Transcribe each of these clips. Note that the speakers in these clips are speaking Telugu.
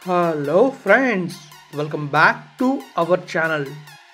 hello friends welcome back to our channel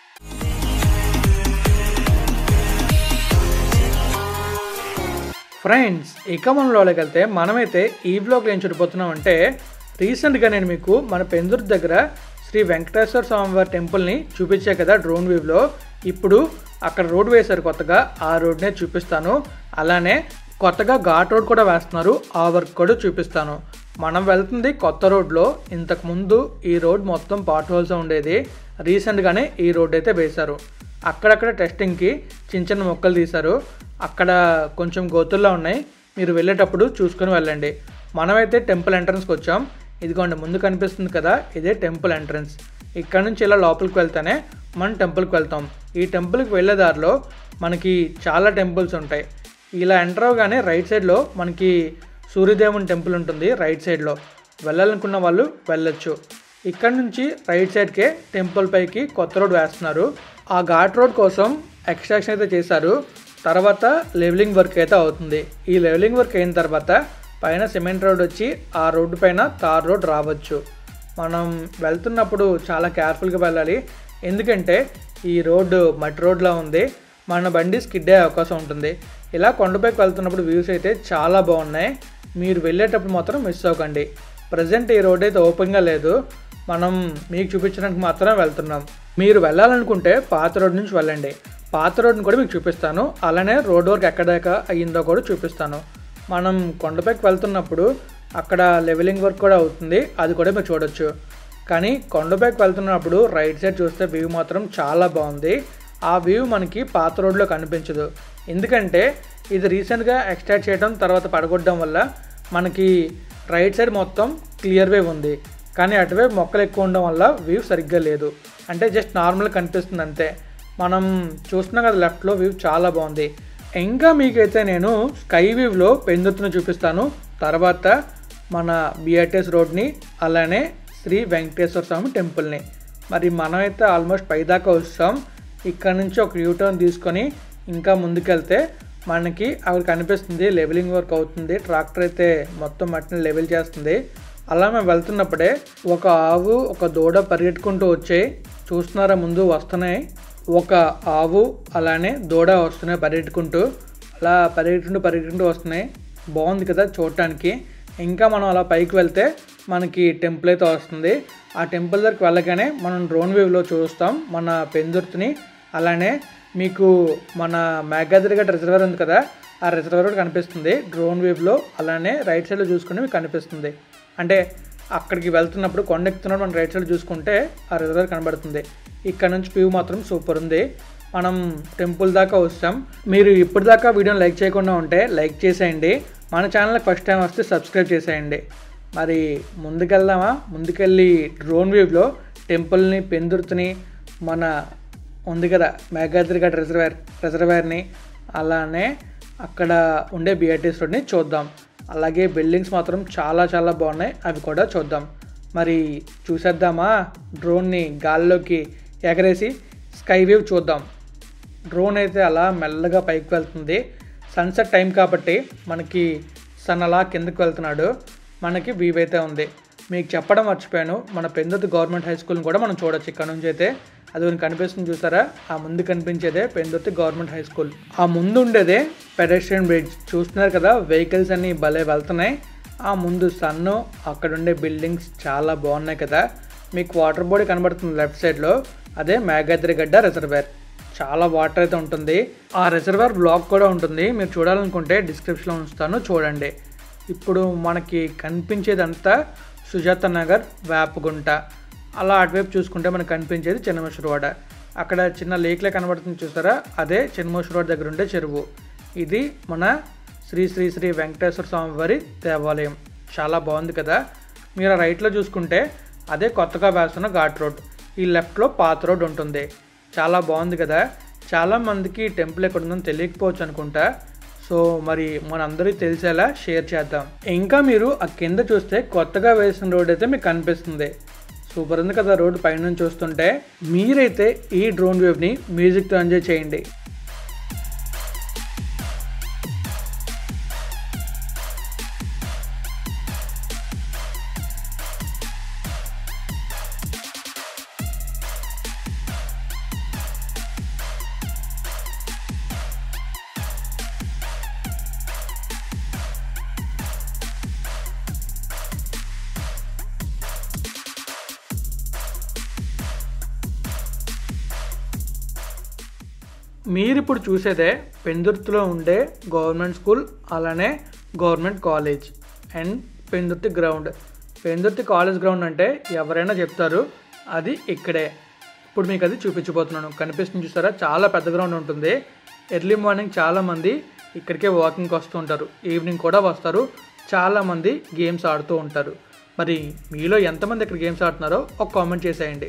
friends ఇక మనలోకి వెళ్తే మనమైతే ఈ బ్లాగ్ ఏం చూడిపోతున్నాం అంటే రీసెంట్గా నేను మీకు మన పెందుర్తి దగ్గర శ్రీ వెంకటేశ్వర స్వామివారి టెంపుల్ని చూపించా కదా డ్రోన్ వ్యూలో ఇప్పుడు అక్కడ రోడ్ వేశారు కొత్తగా ఆ రోడ్నే చూపిస్తాను అలానే కొత్తగా ఘాట్ రోడ్ కూడా వేస్తున్నారు ఆ వర్క్ కూడా చూపిస్తాను మనం వెళ్తుంది కొత్త రోడ్లో ఇంతకు ముందు ఈ రోడ్ మొత్తం పాట్ హోల్స్ ఉండేది రీసెంట్గానే ఈ రోడ్ అయితే వేశారు అక్కడక్కడ టెస్టింగ్కి చిన్న చిన్న మొక్కలు తీశారు అక్కడ కొంచెం గోతుల్లో ఉన్నాయి మీరు వెళ్ళేటప్పుడు చూసుకొని వెళ్ళండి మనమైతే టెంపుల్ ఎంట్రన్స్కి వచ్చాం ఇదిగోండి ముందు కనిపిస్తుంది కదా ఇదే టెంపుల్ ఎంట్రన్స్ ఇక్కడ నుంచి ఇలా లోపలికి వెళ్తేనే మనం టెంపుల్కి వెళ్తాం ఈ టెంపుల్కి వెళ్ళే దారిలో మనకి చాలా టెంపుల్స్ ఉంటాయి ఇలా ఎంటర్ అవగానే రైట్ సైడ్లో మనకి సూర్యదేవుని టెంపుల్ ఉంటుంది రైట్ సైడ్లో వెళ్ళాలనుకున్న వాళ్ళు వెళ్ళొచ్చు ఇక్కడ నుంచి రైట్ సైడ్కే టెంపుల్ పైకి కొత్త రోడ్ వేస్తున్నారు ఆ ఘాట్ రోడ్ కోసం ఎక్స్ట్రాక్షన్ అయితే చేశారు తర్వాత లెవెలింగ్ వర్క్ అయితే అవుతుంది ఈ లెవెలింగ్ వర్క్ అయిన తర్వాత పైన సిమెంట్ రోడ్ వచ్చి ఆ రోడ్డు పైన తార్ రోడ్ రావచ్చు మనం వెళ్తున్నప్పుడు చాలా కేర్ఫుల్గా వెళ్ళాలి ఎందుకంటే ఈ రోడ్డు మట్టి రోడ్లా ఉంది మన బండి స్కిడ్ అయ్యే అవకాశం ఉంటుంది ఇలా కొండపైకి వెళ్తున్నప్పుడు వ్యూస్ అయితే చాలా బాగున్నాయి మీరు వెళ్ళేటప్పుడు మాత్రం మిస్ అవ్వకండి ప్రజెంట్ ఈ రోడ్ అయితే ఓపెన్గా లేదు మనం మీకు చూపించడానికి మాత్రమే వెళ్తున్నాం మీరు వెళ్ళాలనుకుంటే పాత రోడ్ నుంచి వెళ్ళండి పాత రోడ్ని కూడా మీకు చూపిస్తాను అలానే రోడ్ వర్క్ ఎక్కడ దాకా అయ్యిందో కూడా చూపిస్తాను మనం కొండపైకి వెళ్తున్నప్పుడు అక్కడ లెవెలింగ్ వర్క్ కూడా అవుతుంది అది కూడా మీరు చూడొచ్చు కానీ కొండపైకి వెళ్తున్నప్పుడు రైట్ సైడ్ చూస్తే వ్యూ మాత్రం చాలా బాగుంది ఆ వ్యూ మనకి పాత రోడ్లో కనిపించదు ఎందుకంటే ఇది రీసెంట్గా ఎక్స్ట్రాక్ట్ చేయడం తర్వాత పడగొట్టడం వల్ల మనకి రైట్ సైడ్ మొత్తం క్లియర్ వేవ్ ఉంది కానీ అటువైపు మొక్కలు ఎక్కువ ఉండడం వల్ల వ్యూ సరిగ్గా లేదు అంటే జస్ట్ నార్మల్ కనిపిస్తుంది అంతే మనం చూస్తున్నాం కదా లెఫ్ట్లో వ్యూ చాలా బాగుంది ఇంకా మీకైతే నేను స్కై వ్యూలో పెందుతును చూపిస్తాను తర్వాత మన బిఆర్టీఎస్ రోడ్ని అలానే శ్రీ వెంకటేశ్వర స్వామి టెంపుల్ని మరి మనమైతే ఆల్మోస్ట్ పైదాకా వస్తాం ఇక్కడ నుంచి ఒక యూటర్న్ తీసుకొని ఇంకా ముందుకెళ్తే మనకి అక్కడ కనిపిస్తుంది లెవెలింగ్ వర్క్ అవుతుంది ట్రాక్టర్ అయితే మొత్తం మట్టిని లెవెల్ చేస్తుంది అలా మేము వెళ్తున్నప్పుడే ఒక ఆవు ఒక దూడ పరిగెట్టుకుంటూ వచ్చాయి చూస్తున్నారా ముందు వస్తున్నాయి ఒక ఆవు అలానే దూడ వస్తున్నాయి పరిగెట్టుకుంటూ అలా పరిగెట్టుకుంటూ పరిగెట్టుకుంటూ వస్తున్నాయి బాగుంది కదా చూడటానికి ఇంకా మనం అలా పైకి వెళ్తే మనకి టెంపుల్ అయితే వస్తుంది ఆ టెంపుల్ దగ్గరికి వెళ్ళగానే మనం డ్రోన్ వ్యూలో చూస్తాం మన పెందుర్తిని అలానే మీకు మన మేఘాద్రిగడ్ రిజర్వర్ ఉంది కదా ఆ రిజర్వర్ కూడా కనిపిస్తుంది డ్రోన్ వ్యూలో అలానే రైట్ సైడ్లో చూసుకుని మీకు కనిపిస్తుంది అంటే అక్కడికి వెళ్తున్నప్పుడు కొండ ఎక్కుతున్నప్పుడు మనం రైట్ సైడ్ చూసుకుంటే ఆ రిజర్వర్ కనబడుతుంది ఇక్కడ నుంచి వ్యూ మాత్రం సూపర్ ఉంది మనం టెంపుల్ దాకా వస్తాం మీరు ఇప్పటిదాకా వీడియోని లైక్ చేయకుండా ఉంటే లైక్ చేసేయండి మన ఛానల్కి ఫస్ట్ టైం వస్తే సబ్స్క్రైబ్ చేసేయండి మరి ముందుకెళ్దామా ముందుకెళ్ళి డ్రోన్ వ్యూలో టెంపుల్ని పెందుర్తిని మన ఉంది కదా మేఘాద్రిఘట్ రిజర్వేర్ రిజర్వేర్ని అలానే అక్కడ ఉండే బిఆర్టీఎస్ రోడ్ని చూద్దాం అలాగే బిల్డింగ్స్ మాత్రం చాలా చాలా బాగున్నాయి అవి కూడా చూద్దాం మరి చూసేద్దామా డ్రోన్ని గాల్లోకి ఎగరేసి స్కై వ్యూ చూద్దాం డ్రోన్ అయితే అలా మెల్లగా పైకి వెళ్తుంది సన్సెట్ టైం కాబట్టి మనకి సన్ అలా కిందకి వెళ్తున్నాడు మనకి వ్యూ అయితే ఉంది మీకు చెప్పడం మర్చిపోయాను మన పెందుర్తి గవర్నమెంట్ హై స్కూల్ని కూడా మనం చూడొచ్చు ఇక్కడ నుంచి అయితే అది మనకి కనిపిస్తుంది చూసారా ఆ ముందు కనిపించేదే పెందుర్తి గవర్నమెంట్ హై స్కూల్ ఆ ముందు ఉండేదే పెడెస్ట్రియన్ బ్రిడ్జ్ చూస్తున్నారు కదా వెహికల్స్ అన్ని భలే వెళ్తున్నాయి ఆ ముందు సన్ను అక్కడ ఉండే బిల్డింగ్స్ చాలా బాగున్నాయి కదా మీకు వాటర్ బాడీ కనబడుతుంది లెఫ్ట్ సైడ్లో అదే మేఘాద్రిగడ్డ రిజర్వేర్ చాలా వాటర్ అయితే ఉంటుంది ఆ రిజర్వేర్ బ్లాక్ కూడా ఉంటుంది మీరు చూడాలనుకుంటే డిస్క్రిప్షన్లో ఉంచుతాను చూడండి ఇప్పుడు మనకి కనిపించేదంతా సుజాత నగర్ వేపగుంట అలా అటువైపు చూసుకుంటే మనకు కనిపించేది చిన్నమేశ్వరవాడ అక్కడ చిన్న లేక్లే కనబడుతుంది చూసారా అదే చిన్నమేశ్వరవాడ దగ్గర ఉండే చెరువు ఇది మన శ్రీ శ్రీ శ్రీ వెంకటేశ్వర స్వామి వారి దేవాలయం చాలా బాగుంది కదా మీరు రైట్లో చూసుకుంటే అదే కొత్తగా వేస్తున్న ఘాట్ రోడ్ ఈ లెఫ్ట్లో పాత రోడ్ ఉంటుంది చాలా బాగుంది కదా చాలామందికి టెంపుల్ ఎక్కడ ఉందని తెలియకపోవచ్చు అనుకుంటా సో మరి మనందరికీ తెలిసేలా షేర్ చేద్దాం ఇంకా మీరు ఆ కింద చూస్తే కొత్తగా వేసిన రోడ్ అయితే మీకు కనిపిస్తుంది సూపర్ ఉంది కదా రోడ్ పైన చూస్తుంటే మీరైతే ఈ డ్రోన్ వేవ్ని మ్యూజిక్తో ఎంజాయ్ చేయండి మీరు ఇప్పుడు చూసేదే పెందుర్తిలో ఉండే గవర్నమెంట్ స్కూల్ అలానే government college and Pendurthi ground Pendurthi college ground అంటే ఎవరైనా చెప్తారు అది ఇక్కడే ఇప్పుడు మీకు అది చూపించబోతున్నాను కనిపిస్తుంది చూసారా చాలా పెద్ద గ్రౌండ్ ఉంటుంది ఎర్లీ మార్నింగ్ చాలామంది ఇక్కడికే వాకింగ్కి వస్తూ ఉంటారు ఈవినింగ్ కూడా వస్తారు చాలామంది గేమ్స్ ఆడుతూ ఉంటారు మరి మీలో ఎంతమంది ఇక్కడ గేమ్స్ ఆడుతున్నారో ఒక కామెంట్ చేసేయండి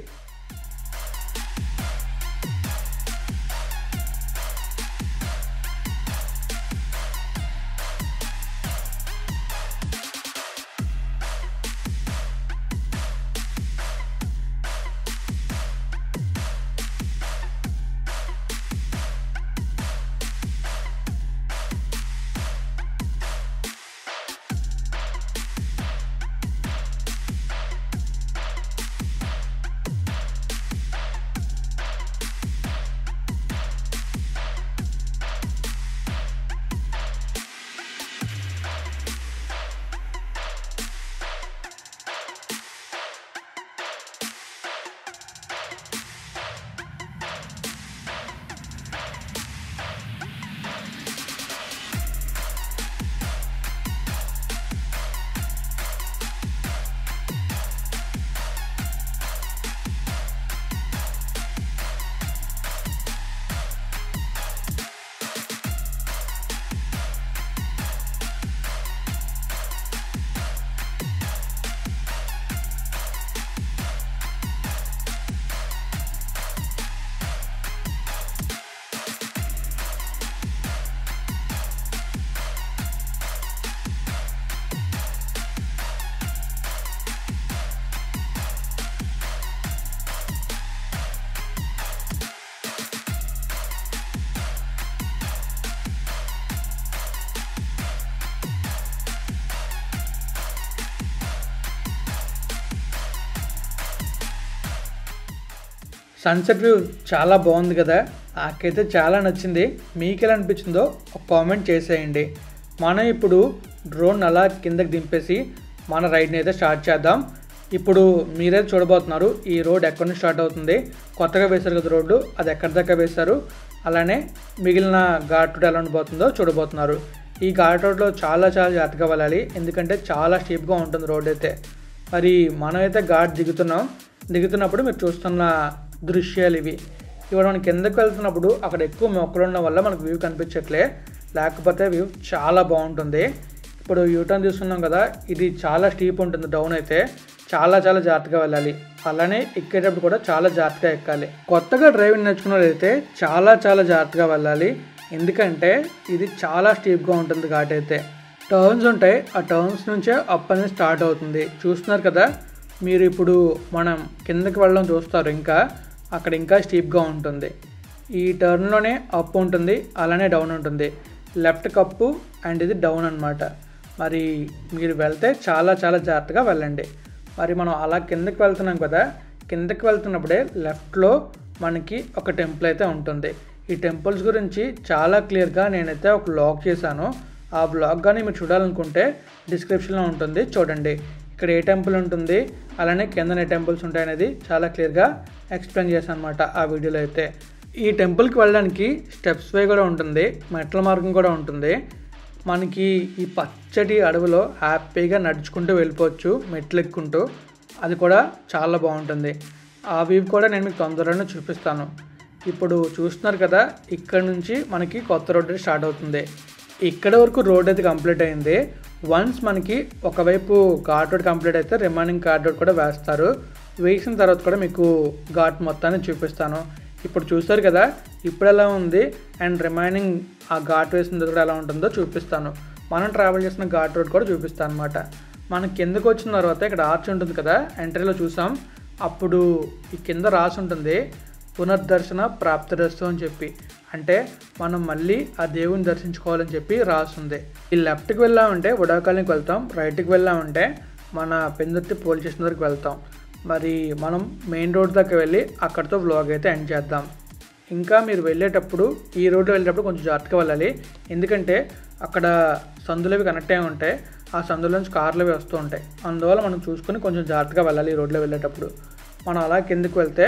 సన్సెట్ వ్యూ చాలా బాగుంది కదా నాకైతే చాలా నచ్చింది మీకు ఎలా అనిపించిందో ఒక కామెంట్ చేసేయండి మనం ఇప్పుడు డ్రోన్ అలా కిందకి దింపేసి మన రైడ్ని అయితే స్టార్ట్ చేద్దాం ఇప్పుడు మీరే చూడబోతున్నారు ఈ రోడ్ ఎక్కడి నుంచి స్టార్ట్ అవుతుంది కొత్తగా వేశారు కదా రోడ్డు అది ఎక్కడి దాకా వేశారు అలానే మిగిలిన ఘాట్ రోడ్ ఎలా ఉండిపోతుందో చూడబోతున్నారు ఈ ఘాట్ రోడ్లో చాలా చాలా జాగ్రత్తగా వెళ్ళాలి ఎందుకంటే చాలా స్టీప్గా ఉంటుంది రోడ్ అయితే మరి మనమైతే ఘాట్ దిగుతున్నాం దిగుతున్నప్పుడు మీరు చూస్తున్న దృశ్యాలు ఇవి ఇప్పుడు మనం కిందకి వెళ్తున్నప్పుడు అక్కడ ఎక్కువ మొక్కలు ఉండడం వల్ల మనకు వ్యూ కనిపించట్లే లేకపోతే వ్యూ చాలా బాగుంటుంది ఇప్పుడు యూటర్న్ తీసుకున్నాం కదా ఇది చాలా స్టీప్ ఉంటుంది డౌన్ అయితే చాలా చాలా జాగ్రత్తగా వెళ్ళాలి అలానే ఎక్కేటప్పుడు కూడా చాలా జాగ్రత్తగా ఎక్కాలి కొత్తగా డ్రైవింగ్ నేర్చుకున్న అయితే చాలా చాలా జాగ్రత్తగా వెళ్ళాలి ఎందుకంటే ఇది చాలా స్టీప్గా ఉంటుంది ఘాట్ అయితే టర్న్స్ ఉంటాయి ఆ టర్న్స్ నుంచే అప్ అనేది స్టార్ట్ అవుతుంది చూస్తున్నారు కదా మీరు ఇప్పుడు మనం కిందకి వెళ్ళడం చూస్తారు ఇంకా అక్కడ ఇంకా స్టీప్గా ఉంటుంది ఈ టర్న్లోనే అప్ ఉంటుంది అలానే డౌన్ ఉంటుంది లెఫ్ట్ కప్పు అండ్ ఇది డౌన్ అనమాట మరి మీరు వెళ్తే చాలా చాలా జాగ్రత్తగా వెళ్ళండి మరి మనం అలా కిందకి వెళ్తున్నాం కదా కిందకి వెళ్తున్నప్పుడే లెఫ్ట్లో మనకి ఒక టెంపుల్ అయితే ఉంటుంది ఈ టెంపుల్స్ గురించి చాలా క్లియర్గా నేనైతే ఒక బ్లాగ్ చేశాను ఆ బ్లాగ్ కానీ మీరు చూడాలనుకుంటే డిస్క్రిప్షన్లో ఉంటుంది చూడండి ఇక్కడ ఏ టెంపుల్ ఉంటుంది అలానే కింద ఏ టెంపుల్స్ ఉంటాయి అనేది చాలా క్లియర్గా ఎక్స్ప్లెయిన్ చేశాను అనమాట ఆ వీడియోలో అయితే ఈ టెంపుల్కి వెళ్ళడానికి స్టెప్స్ వే కూడా ఉంటుంది మెట్ల మార్గం కూడా ఉంటుంది మనకి ఈ పచ్చటి అడవిలో హ్యాపీగా నడుచుకుంటూ వెళ్ళిపోవచ్చు మెట్లు ఎక్కుంటూ అది కూడా చాలా బాగుంటుంది ఆ వ్యూ కూడా నేను మీకు తొందరలోనే చూపిస్తాను ఇప్పుడు చూస్తున్నారు కదా ఇక్కడ నుంచి మనకి కొత్త రోడ్డు స్టార్ట్ అవుతుంది ఇక్కడ వరకు రోడ్ అయితే కంప్లీట్ అయింది వన్స్ మనకి ఒకవైపు ఘాట్ రోడ్ కంప్లీట్ అయితే రిమైనింగ్ ఘాట్ రోడ్ కూడా వేస్తారు వేసిన తర్వాత కూడా మీకు ఘాట్ మొత్తాన్ని చూపిస్తాను ఇప్పుడు చూస్తారు కదా ఇప్పుడు ఎలా ఉంది అండ్ రిమైనింగ్ ఆ ఘాట్ వేసిన తర్వాత ఎలా ఉంటుందో చూపిస్తాను మనం ట్రావెల్ చేసిన ఘాట్ రోడ్ కూడా చూపిస్తాను అనమాట మనం కిందకు వచ్చిన తర్వాత ఇక్కడ ఆర్చ్ ఉంటుంది కదా ఎంట్రీలో చూసాం అప్పుడు ఈ కింద రాసి ఉంటుంది పునర్దర్శన ప్రాప్తిరస్తు అని చెప్పి అంటే మనం మళ్ళీ ఆ దేవుని దర్శించుకోవాలని చెప్పి రాస్తుంది ఈ లెఫ్ట్కి వెళ్ళామంటే ఉడాకాలనికి వెళ్తాం రైట్కి వెళ్ళామంటే మన పెందుర్తి పోలీస్ స్టేషన్ వరకు వెళ్తాం మరి మనం మెయిన్ రోడ్ దాకా వెళ్ళి అక్కడితో బ్లాగ్ అయితే ఎండ్ చేద్దాం ఇంకా మీరు వెళ్ళేటప్పుడు ఈ రోడ్లో వెళ్ళేటప్పుడు కొంచెం జాగ్రత్తగా వెళ్ళాలి ఎందుకంటే అక్కడ సందులవి కనెక్ట్ అయి ఉంటాయి ఆ సందుల నుంచి కార్లు అవి వస్తూ ఉంటాయి అందువల్ల మనం చూసుకొని కొంచెం జాగ్రత్తగా వెళ్ళాలి ఈ రోడ్లో వెళ్ళేటప్పుడు మనం అలా కిందకి వెళ్తే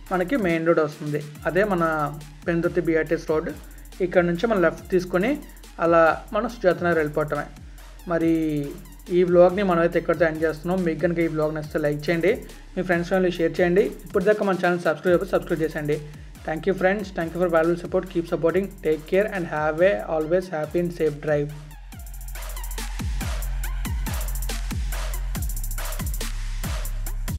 మనకి మెయిన్ రోడ్ వస్తుంది అదే మన పెందుర్తి బిఆర్టీఎస్ రోడ్ ఇక్కడ నుంచి మనం లెఫ్ట్ తీసుకొని అలా మనం సుజాతనగర్ వెళ్ళిపోవటమే మరి ఈ వ్లాగ్ని మనమైతే ఎక్కడితో ఎండ్ చేస్తున్నాం మీకు కనుక ఈ వ్లాగ్ నచ్చితే లైక్ చేయండి మీ ఫ్రెండ్స్ ఫ్యామిలీ షేర్ చేయండి ఇప్పుడు దాకా మన ఛానల్ సబ్స్క్రైబ్ అయిపోతే సబ్స్క్రైబ్ చేసేయండి thank you friends thank you for valuable support keep supporting take care and have a always happy and safe drive